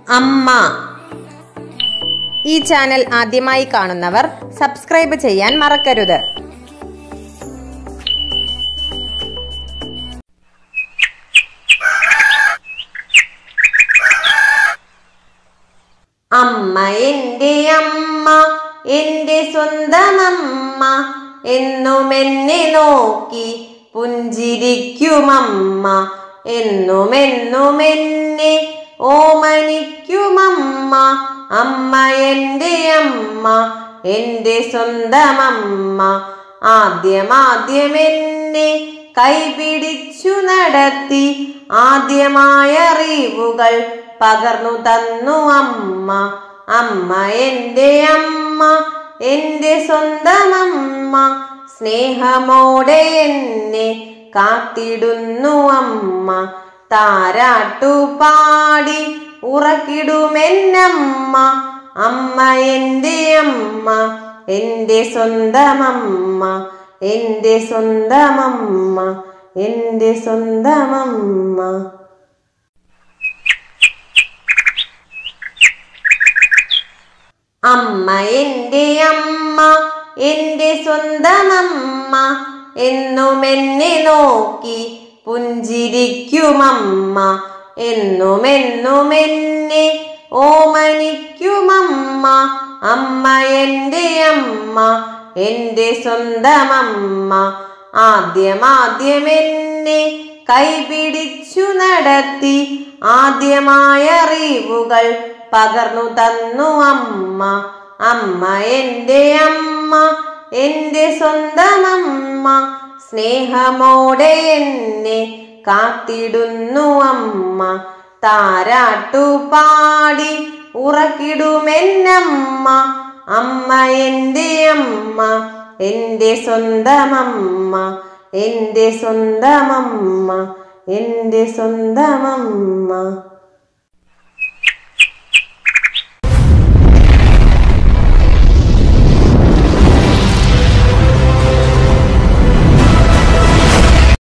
അമ്മ ഈ ചാനൽ ആദ്യമായി കാണുന്നവർ സബ്സ്ക്രൈബ് ചെയ്യാൻ മറക്കരുത് അമ്മ എൻ്റെ അമ്മ എൻ്റെ സ്വന്തം അമ്മ എന്നും എന്നെ നോക്കി പുഞ്ചിരിക്കുമമ്മ എന്നും എന്നും എന്നെ ഓമനിക്കുമമ്മ അമ്മ എൻ്റെ അമ്മ എൻ്റെ സ്വന്തം അമ്മ ആദ്യമാദ്യം എന്നെ കൈപിടിച്ചു നടത്തി ആദ്യമായ അറിവുകൾ പകർന്നു തന്നു അമ്മ അമ്മ എൻ്റെ അമ്മ എൻ്റെ സ്വന്തം അമ്മ സ്നേഹമോടെ എന്നെ കാത്തിടുന്നു അമ്മ താരാട്ടുപാടി ഉറക്കിടുമെന്നമ്മ അമ്മ എൻ്റെ അമ്മ എൻ്റെ സ്വന്തം അമ്മ എൻ്റെ സ്വന്തം അമ്മ എൻ്റെ സ്വന്തം അമ്മ അമ്മ എൻ്റെ അമ്മ എൻ്റെ സ്വന്തം അമ്മ എന്നും എന്നെ നോക്കി പുഞ്ചിരിക്കുമമ്മ എന്നും എന്നും എന്നെ ഓമനിക്കുമമ്മ അമ്മ എൻ്റെ അമ്മ എൻ്റെ സ്വന്തം അമ്മ ആദ്യമാദ്യം എന്നെ കൈപിടിച്ചു നടത്തി ആദ്യമായ അറിവുകൾ പകർന്നു തന്നു അമ്മ അമ്മ എൻ്റെ അമ്മ എൻ്റെ സ്വന്തം അമ്മ സ്നേഹമോടെ എന്നെ കാത്തിടുന്നു അമ്മ താരാട്ടുപാടി ഉറക്കിടുമെന്നമ്മ അമ്മ എൻ്റെ അമ്മ എൻ്റെ സ്വന്തം അമ്മ എൻ്റെ സ്വന്തം അമ്മ എൻ്റെ സ്വന്തം അമ്മ